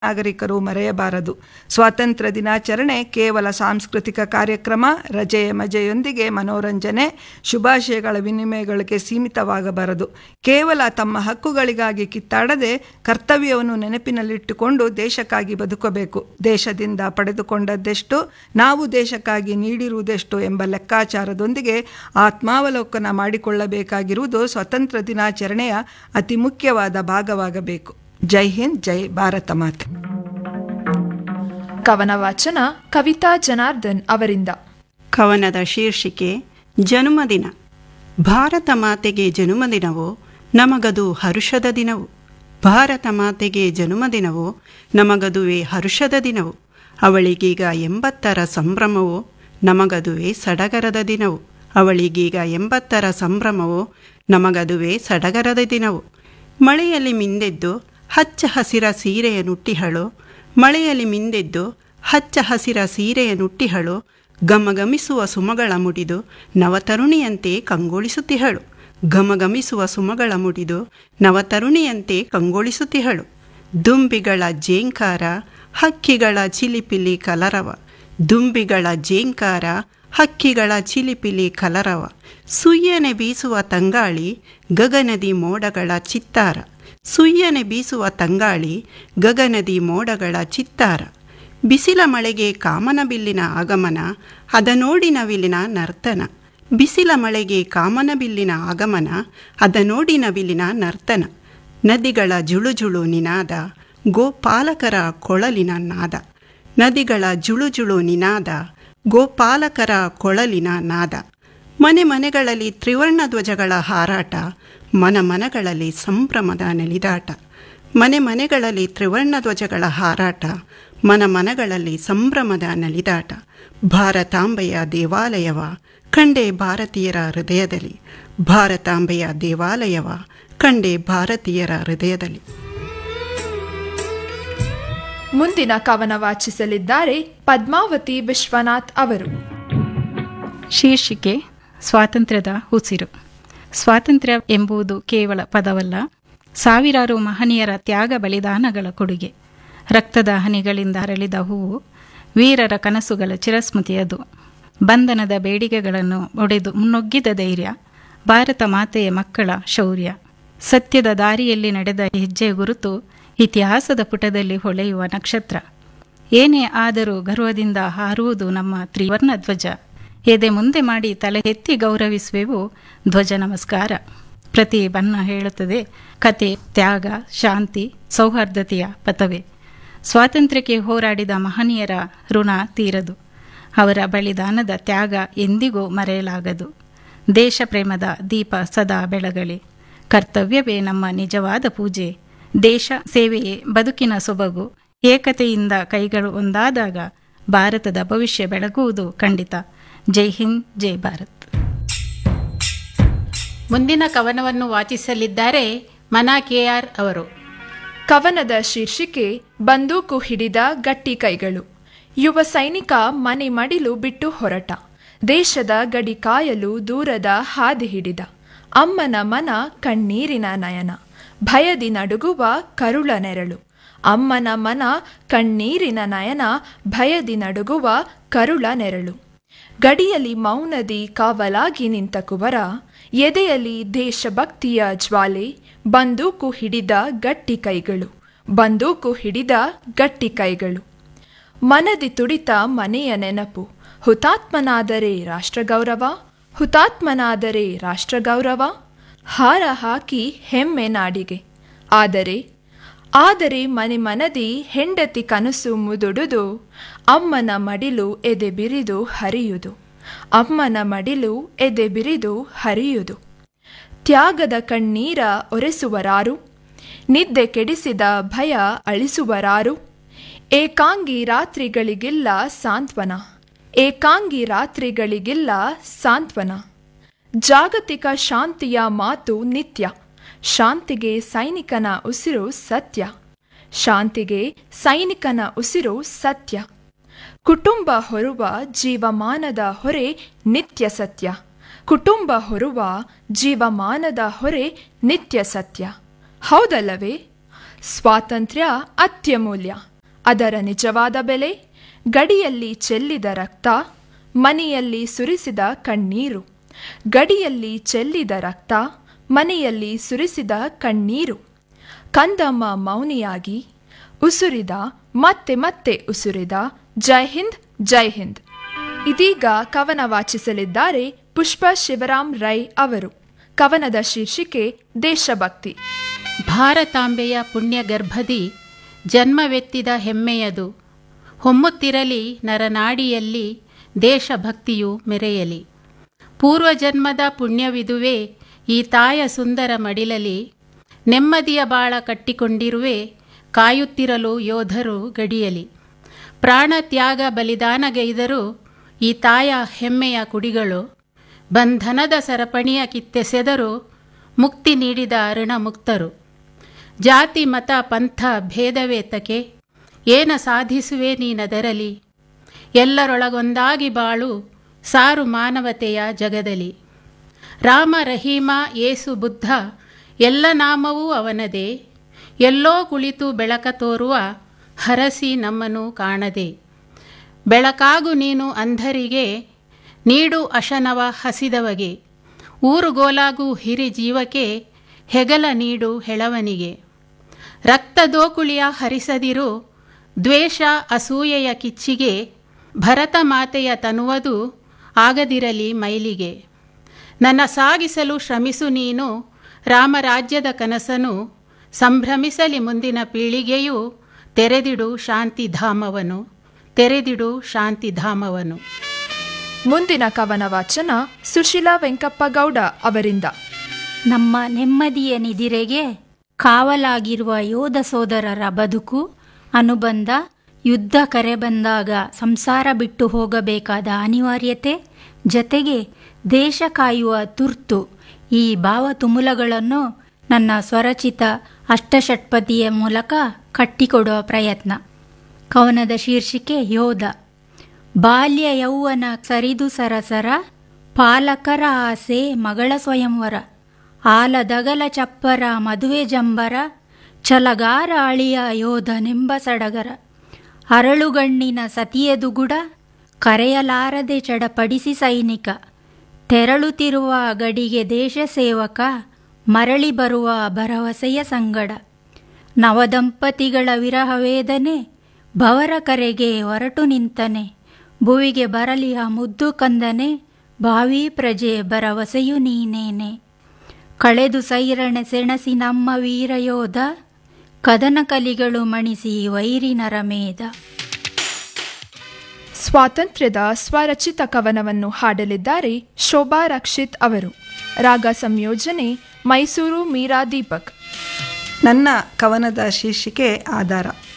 ನಾಗರಿಕರು ಮರೆಯಬಾರದು ಸ್ವಾತಂತ್ರ್ಯ ದಿನಾಚರಣೆ ಕೇವಲ ಸಾಂಸ್ಕೃತಿಕ ಕಾರ್ಯಕ್ರಮ ರಜೆಯ ಮಜೆಯೊಂದಿಗೆ ಮನೋರಂಜನೆ ಶುಭಾಶಯಗಳ ವಿನಿಮಯಗಳಿಗೆ ಸೀಮಿತವಾಗಬಾರದು ಕೇವಲ ತಮ್ಮ ಹಕ್ಕುಗಳಿಗಾಗಿ ಕಿತ್ತಾಡದೆ ಕರ್ತವ್ಯವನ್ನು ನೆನಪಿನಲ್ಲಿಟ್ಟುಕೊಂಡು ದೇಶಕ್ಕಾಗಿ ಬದುಕಬೇಕು ದೇಶದಿಂದ ಪಡೆದುಕೊಂಡದ್ದೆಷ್ಟು ನಾವು ದೇಶಕ್ಕಾಗಿ ನೀಡಿರುವುದೆಷ್ಟು ಎಂಬ ಲೆಕ್ಕಾಚಾರದೊಂದಿಗೆ ಆತ್ಮಾವಲೋಕನ ಮಾಡಿಕೊಳ್ಳಬೇಕಾಗಿರುವುದು ಸ್ವಾತಂತ್ರ್ಯ ದಿನಾಚರಣೆಯ ಅತಿ ಮುಖ್ಯವಾದ ಭಾಗವಾಗಬೇಕು ಜೈ ಹಿಂದ್ ಜೈ ಭಾರತ ಮಾತೆ ಕವನ ವಾಚನ ಕವಿತಾ ಜನಾರ್ದನ್ ಅವರಿಂದ ಕವನದ ಶೀರ್ಷಿಕೆ ಜನ್ಮದಿನ ಭಾರತ ಮಾತೆಗೆ ಜನ್ಮದಿನವು ನಮಗದು ಹರುಷದ ದಿನವು ಭಾರತ ಮಾತೆಗೆ ಜನ್ಮದಿನವು ನಮಗದುವೆ ಹರುಷದ ದಿನವು ಅವಳಿಗೀಗ ಎಂಬತ್ತರ ಸಂಭ್ರಮವು ನಮಗದುವೆ ಸಡಗರದ ದಿನವು ಅವಳಿಗೀಗ ಎಂಬತ್ತರ ಸಂಭ್ರಮವು ನಮಗದುವೆ ಸಡಗರದ ದಿನವು ಮಳೆಯಲ್ಲಿ ಮಿಂದೆದ್ದು ಹಚ್ಚ ಹಸಿರ ಸೀರೆಯ ನುಟ್ಟಿಹಳು ಮಳೆಯಲ್ಲಿ ಮಿಂದೆದ್ದು ಹಚ್ಚ ಹಸಿರ ಸೀರೆಯ ನುಟ್ಟಿಹಳು ಗಮಗಮಿಸುವ ಸುಮಗಳ ಮುಡಿದು ನವತರುಣಿಯಂತೆ ಕಂಗೊಳಿಸುತ್ತಿಹಳು ಘಮಘಮಿಸುವ ಸುಮಗಳ ಮುಡಿದು ನವತರುಣಿಯಂತೆ ಕಂಗೊಳಿಸುತ್ತಿಹಳು ದುಂಬಿಗಳ ಜೇಂಕಾರ ಹಕ್ಕಿಗಳ ಚಿಲಿಪಿಲಿ ಕಲರವ ದುಂಬಿಗಳ ಜೇಂಕಾರ ಹಕ್ಕಿಗಳ ಚಿಲಿಪಿಲಿ ಕಲರವ ಸುಯ್ಯನೆ ಬೀಸುವ ತಂಗಾಳಿ ಗಗನದಿ ಮೋಡಗಳ ಚಿತ್ತಾರ ಸುಯ್ಯನೆ ಬೀಸುವ ತಂಗಾಳಿ ಗಗನದಿ ಮೋಡಗಳ ಚಿತ್ತಾರ ಬಿಸಿಲ ಮಳೆಗೆ ಕಾಮನ ಬಿಲ್ಲಿನ ಆಗಮನ ಅದ ನೋಡಿ ನವಿಲಿನ ನರ್ತನ ಬಿಸಿಲ ಮಳೆಗೆ ಕಾಮನ ಬಿಲ್ಲಿನ ಆಗಮನ ಅದ ನೋಡಿ ನವಿಲಿನ ನರ್ತನ ನದಿಗಳ ಜುಳುಜುಳು ನಿನಾದ ಗೋಪಾಲಕರ ಕೊಳಲಿನ ನಾದ ನದಿಗಳ ಜುಳುಜುಳು ನಿನಾದ ಗೋಪಾಲಕರ ಕೊಳಲಿನ ನಾದ ಮನೆ ಮನೆಗಳಲ್ಲಿ ತ್ರಿವರ್ಣ ಧ್ವಜಗಳ ಹಾರಾಟ ಮನ ಮನಗಳಲ್ಲಿ ಸಂಭ್ರಮದ ನೆಲಿದಾಟ ಮನೆ ಮನೆಗಳಲ್ಲಿ ತ್ರಿವರ್ಣ ಧ್ವಜಗಳ ಹಾರಾಟ ಮನ ಮನಗಳಲ್ಲಿ ಸಂಭ್ರಮದ ನಲಿದಾಟ ಭಾರತಾಂಬೆಯ ದೇವಾಲಯವ ಕಂಡೆ ಭಾರತೀಯರ ಹೃದಯದಲ್ಲಿ ಭಾರತಾಂಬೆಯ ದೇವಾಲಯವ ಕಂಡೆ ಭಾರತೀಯರ ಹೃದಯದಲ್ಲಿ ಮುಂದಿನ ಕವನ ವಾಚಿಸಲಿದ್ದಾರೆ ಪದ್ಮಾವತಿ ವಿಶ್ವನಾಥ್ ಅವರು ಶೀರ್ಷಿಕೆ ಸ್ವಾತಂತ್ರ್ಯದ ಉಸಿರು ಸ್ವಾತಂತ್ರ್ಯ ಎಂಬುದು ಕೇವಲ ಪದವಲ್ಲ ಸಾವಿರಾರು ಮಹನೀಯರ ತ್ಯಾಗ ಬಲಿದಾನಗಳ ಕೊಡುಗೆ ರಕ್ತದ ಹನಿಗಳಿಂದ ಅರಳಿದ ಹೂವು ವೀರರ ಕನಸುಗಳ ಚಿರಸ್ಮೃತಿಯದು ಬಂಧನದ ಬೇಡಿಕೆಗಳನ್ನು ಒಡೆದು ಮುನ್ನುಗ್ಗಿದ ಧೈರ್ಯ ಭಾರತ ಮಾತೆಯ ಮಕ್ಕಳ ಶೌರ್ಯ ಸತ್ಯದ ದಾರಿಯಲ್ಲಿ ನಡೆದ ಹೆಜ್ಜೆ ಗುರುತು ಇತಿಹಾಸದ ಪುಟದಲ್ಲಿ ಹೊಳೆಯುವ ನಕ್ಷತ್ರ ಏನೇ ಆದರೂ ಗರ್ವದಿಂದ ಹಾರುವುದು ನಮ್ಮ ತ್ರಿವರ್ಣ ಧ್ವಜ ಎದೆ ಮುಂದೆ ಮಾಡಿ ತಲೆ ಎತ್ತಿ ಗೌರವಿಸುವೆವು ಧ್ವಜ ನಮಸ್ಕಾರ ಪ್ರತಿ ಬಣ್ಣ ಹೇಳುತ್ತದೆ ಕತೆ ತ್ಯಾಗ ಶಾಂತಿ ಸೌಹಾರ್ದತೆಯ ಪಥವೇ ಸ್ವಾತಂತ್ರ್ಯಕ್ಕೆ ಹೋರಾಡಿದ ಮಹನೀಯರ ಋಣ ತೀರದು ಅವರ ಬಲಿದಾನದ ತ್ಯಾಗ ಎಂದಿಗೂ ಮರೆಯಲಾಗದು ದೇಶ ಪ್ರೇಮದ ದೀಪ ಸದಾ ಬೆಳಗಲಿ ಕರ್ತವ್ಯವೇ ನಮ್ಮ ನಿಜವಾದ ಪೂಜೆ ದೇಶ ಸೇವೆಯೇ ಬದುಕಿನ ಸೊಬಗು ಏಕತೆಯಿಂದ ಕೈಗಳು ಒಂದಾದಾಗ ಭಾರತದ ಭವಿಷ್ಯ ಬೆಳಗುವುದು ಖಂಡಿತ ಜೈ ಹಿಂದ್ ಜೈ ಭಾರತ್ ಮುಂದಿನ ಕವನವನ್ನು ವಾಚಿಸಲಿದ್ದಾರೆ ಮನಾ ಕೆಆರ್ ಅವರು ಕವನದ ಶೀರ್ಷಿಕೆ ಬಂದೂಕು ಹಿಡಿದ ಗಟ್ಟಿ ಕೈಗಳು ಯುವ ಸೈನಿಕ ಮನೆ ಮಡಿಲು ಬಿಟ್ಟು ಹೊರಟ ದೇಶದ ಗಡಿ ಕಾಯಲು ದೂರದ ಹಾದಿ ಹಿಡಿದ ಅಮ್ಮನ ಮನ ಕಣ್ಣೀರಿನ ನಯನ ಭಯದಿ ನಡುಗುವ ಕರುಳ ನೆರಳು ಅಮ್ಮನ ಮನ ಕಣ್ಣೀರಿನ ನಯನ ಭಯದಿ ನಡುಗುವ ಕರುಳ ನೆರಳು ಗಡಿಯಲ್ಲಿ ಮೌನದಿ ಕಾವಲಾಗಿ ನಿಂತ ಕುವರ ಎದೆಯಲ್ಲಿ ದೇಶಭಕ್ತಿಯ ಜ್ವಾಲೆ ಬಂದೂಕು ಹಿಡಿದ ಗಟ್ಟಿ ಕೈಗಳು ಬಂದೂಕು ಹಿಡಿದ ಗಟ್ಟಿ ಕೈಗಳು ಮನದಿ ತುಡಿತ ಮನೆಯ ನೆನಪು ಹುತಾತ್ಮನಾದರೆ ರಾಷ್ಟ್ರಗೌರವ ಹುತಾತ್ಮನಾದರೆ ರಾಷ್ಟ್ರಗೌರವ ಹಾರ ಹಾಕಿ ಹೆಮ್ಮೆ ನಾಡಿಗೆ ಆದರೆ ಆದರೆ ಮನೆ ಮನದಿ ಹೆಂಡತಿ ಕನಸು ಮುದುಡುದು ಅಮ್ಮನ ಮಡಿಲು ಎದೆ ಬಿರಿದು ಹರಿಯುವುದು ಅಮ್ಮನ ಮಡಿಲು ಎದೆ ಬಿರಿದು ಹರಿಯುವುದು ತ್ಯಾಗದ ಕಣ್ಣೀರ ಒರೆಸುವರಾರು ನಿದ್ದೆ ಕೆಡಿಸಿದ ಭಯ ಅಳಿಸುವರಾರು ಏಕಾಂಗಿ ರಾತ್ರಿಗಳಿಗಿಲ್ಲ ಸಾಂತ್ವನ ಏಕಾಂಗಿ ರಾತ್ರಿಗಳಿಗಿಲ್ಲ ಸಾಂತ್ವನ ಜಾಗತಿಕ ಶಾಂತಿಯ ಮಾತು ನಿತ್ಯ ಶಾಂತಿಗೆ ಸೈನಿಕನ ಉಸಿರು ಸತ್ಯ ಶಾಂತಿಗೆ ಸೈನಿಕನ ಉಸಿರು ಸತ್ಯ ಕುಟುಂಬ ಹೊರುವ ಜೀವಮಾನದ ಹೊರೆ ನಿತ್ಯ ಸತ್ಯ ಕುಟುಂಬ ಹೊರುವ ಜೀವಮಾನದ ಹೊರೆ ನಿತ್ಯ ಸತ್ಯ ಹೌದಲ್ಲವೇ ಸ್ವಾತಂತ್ರ್ಯ ಅತ್ಯಮೂಲ್ಯ ಅದರ ನಿಜವಾದ ಬೆಲೆ ಗಡಿಯಲ್ಲಿ ಚೆಲ್ಲಿದ ರಕ್ತ ಮನೆಯಲ್ಲಿ ಸುರಿಸಿದ ಕಣ್ಣೀರು ಗಡಿಯಲ್ಲಿ ಚೆಲ್ಲಿದ ರಕ್ತ ಮನೆಯಲ್ಲಿ ಸುರಿಸಿದ ಕಣ್ಣೀರು ಕಂದಮ್ಮ ಮೌನಿಯಾಗಿ ಉಸುರಿದ ಮತ್ತೆ ಮತ್ತೆ ಉಸುರಿದ ಜೈ ಹಿಂದ್ ಜೈ ಹಿಂದ್ ಇದೀಗ ಕವನ ವಾಚಿಸಲಿದ್ದಾರೆ ಪುಷ್ಪ ಶಿವರಾಮ್ ರೈ ಅವರು ಕವನದ ಶೀರ್ಷಿಕೆ ದೇಶಭಕ್ತಿ ಭಾರತಾಂಬೆಯ ಪುಣ್ಯಗರ್ಭದಿ ಜನ್ಮವೆತ್ತಿದ ಹೆಮ್ಮೆಯದು ಹೊಮ್ಮುತ್ತಿರಲಿ ನರನಾಡಿಯಲ್ಲಿ ದೇಶಭಕ್ತಿಯು ಮೆರೆಯಲಿ ಪೂರ್ವಜನ್ಮದ ಪುಣ್ಯವಿದುವೆ ಈ ತಾಯ ಸುಂದರ ಮಡಿಲಲಿ ನೆಮ್ಮದಿಯ ಬಾಳ ಕಟ್ಟಿಕೊಂಡಿರುವೆ ಕಾಯುತ್ತಿರಲು ಯೋಧರು ಗಡಿಯಲಿ ಪ್ರಾಣ ತ್ಯಾಗ ಬಲಿದಾನಗೈದರು ಈ ತಾಯ ಹೆಮ್ಮೆಯ ಕುಡಿಗಳು ಬಂಧನದ ಸರಪಣಿಯ ಕಿತ್ತೆಸೆದರು ಮುಕ್ತಿ ನೀಡಿದ ಋಣಮುಕ್ತರು ಜಾತಿ ಮತ ಪಂಥ ಭೇದವೇತಕೆ ಏನ ಸಾಧಿಸುವೆ ನೀನದರಲಿ ಎಲ್ಲರೊಳಗೊಂದಾಗಿ ಬಾಳು ಸಾರು ಮಾನವತೆಯ ಜಗದಲಿ ರಾಮ ರಹೀಮ ಏಸು ಬುದ್ಧ ಎಲ್ಲ ನಾಮವೂ ಅವನದೇ ಎಲ್ಲೋ ಕುಳಿತು ಬೆಳಕ ತೋರುವ ಹರಸಿ ನಮ್ಮನು ಕಾಣದೆ ಬೆಳಕಾಗು ನೀನು ಅಂಧರಿಗೆ ನೀಡು ಅಶನವ ಹಸಿದವಗೆ ಊರುಗೋಲಾಗು ಹಿರಿ ಜೀವಕ್ಕೆ ಹೆಗಲ ನೀಡು ಹೆಳವನಿಗೆ ರಕ್ತದೋಕುಳಿಯ ಹರಿಸದಿರು ದ್ವೇಷ ಅಸೂಯೆಯ ಕಿಚ್ಚಿಗೆ ಭರತ ಮಾತೆಯ ತನುವದು ಆಗದಿರಲಿ ಮೈಲಿಗೆ ನನ್ನ ಸಾಗಿಸಲು ಶ್ರಮಿಸು ನೀನು ರಾಮರಾಜ್ಯದ ಕನಸನು ಸಂಭ್ರಮಿಸಲಿ ಮುಂದಿನ ಪೀಳಿಗೆಯು ತೆರೆದಿಡು ಶಾಂತಿಧಾಮವನು ತೆರೆದಿಡು ಶಾಂತಿಧಾಮವನು ಮುಂದಿನ ಕವನ ವಾಚನ ಸುಶೀಲಾ ವೆಂಕಪ್ಪಗೌಡ ಅವರಿಂದ ನಮ್ಮ ನೆಮ್ಮದಿಯ ನಿದಿರೆಗೆ ಕಾವಲಾಗಿರುವ ಯೋಧ ಸೋದರರ ಬದುಕು ಅನುಬಂಧ ಯುದ್ಧ ಕರೆ ಬಂದಾಗ ಸಂಸಾರ ಬಿಟ್ಟು ಹೋಗಬೇಕಾದ ಅನಿವಾರ್ಯತೆ ಜತೆಗೆ ದೇಶ ಕಾಯುವ ತುರ್ತು ಈ ಭಾವತುಮುಲಗಳನ್ನು ನನ್ನ ಸ್ವರಚಿತ ಅಷ್ಟಷಟ್ಪದಿಯ ಮೂಲಕ ಕಟ್ಟಿಕೊಡುವ ಪ್ರಯತ್ನ ಕವನದ ಶೀರ್ಷಿಕೆ ಯೋಧ ಬಾಲ್ಯ ಯೌವನ ಸರಿದು ಸರಸರ ಪಾಲಕರ ಆಸೆ ಮಗಳ ಸ್ವಯಂವರ ಆಲದಗಲ ಚಪ್ಪರ ಮದುವೆ ಜಂಬರ ಛಲಗಾರ ಅಳಿಯ ಯೋಧನೆಂಬ ಸಡಗರ ಅರಳುಗಣ್ಣಿನ ಸತಿಯದುಗುಡ ಕರೆಯಲಾರದೆ ಚಡಪಡಿಸಿ ಸೈನಿಕ ತೆರಳುತ್ತಿರುವ ಗಡಿಗೆ ದೇಶ ಸೇವಕ ಮರಳಿ ಬರುವ ಭರವಸೆಯ ಸಂಗಡ ನವದಂಪತಿಗಳ ವಿರಹ ವೇದನೆ ಭವರ ಕರೆಗೆ ಹೊರಟು ನಿಂತನೆ ಭುವಿಗೆ ಬರಲಿ ಆ ಮುದ್ದು ಕಂದನೆ ಭಾವಿ ಪ್ರಜೆ ಭರವಸೆಯು ನೀನೇನೆ ಕಳೆದು ಸೈರಣೆ ಸೆಣಸಿ ನಮ್ಮ ವೀರಯೋಧ ಕದನ ಕಲಿಗಳು ಮಣಿಸಿ ವೈರಿ ನರಮೇಧ ಸ್ವಾತಂತ್ರ್ಯದ ಸ್ವರಚಿತ ಕವನವನ್ನು ಹಾಡಲಿದ್ದಾರೆ ಶೋಭಾ ರಕ್ಷಿತ್ ಅವರು ರಾಗ ಸಂಯೋಜನೆ ಮೈಸೂರು ಮೀರಾ ದೀಪಕ್ ನನ್ನ ಕವನದ ಶೀರ್ಷಿಕೆ ಆಧಾರ